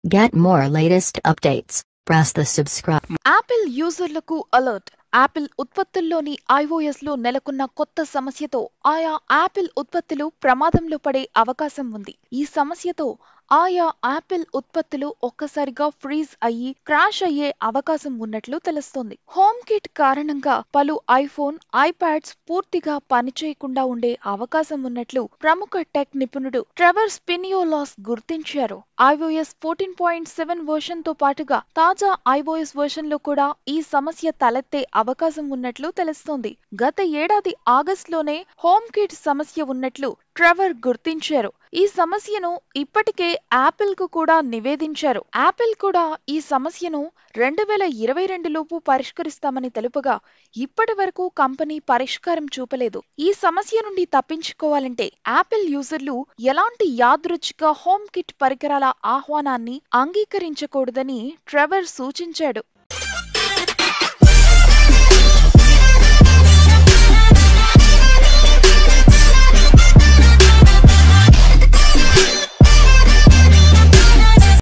Get more latest updates. Press the subscribe. Apple యూజర్లకు alert Apple ఉత్పత్తుల్లోని iOS లో నెలకొన్న కొత్త సమస్యతో ఆయా యాపిల్ ఉత్పత్తులు ప్రమాదంలో పడే అవకాశం ఉంది ఈ సమస్యతో ఆయా యాపిల్ ఉత్పత్తులు ఒక్కసారిగా ఫ్రీజ్ అయ్యి క్రాష్ అయ్యే అవకాశం ఉన్నట్లు తెలుస్తోంది హోమ్ కిట్ కారణంగా పలు ఐఫోన్ ఐప్యాడ్స్ పూర్తిగా పనిచేయకుండా ఉండే అవకాశం ఉన్నట్లు ప్రముఖ టెక్ నిపుణుడు ట్రెవర్ స్పినియోలాస్ గుర్తించారు iOS fourteen point seven version తో పాటుగా తాజా ఐఓఎస్ వర్షన్ లో కూడా ఈ సమస్య తలెత్తే అవకాశం ఉన్నట్లు తెలుస్తోంది గత ఏడాది ఆగస్టులోనే హోమ్ కిట్ సమస్య ఉన్నట్లు ట్రెవర్ గుర్తించారు ఈ సమస్యను ఇప్పటికే యాపిల్ కు కూడా నివేదించారు యాపిల్ కూడా ఈ సమస్యను రెండు వేల ఇరవై రెండు లోపు పరిష్కరిస్తామని తెలుపగా ఇప్పటి వరకు కంపెనీ పరిష్కారం చూపలేదు ఈ సమస్య నుండి తప్పించుకోవాలంటే యాపిల్ యూజర్లు ఎలాంటి యాదృచ్ఛిక హోమ్ కిట్ పరికరాల ఆహ్వానాన్ని అంగీకరించకూడదని ట్రెవర్ సూచించాడు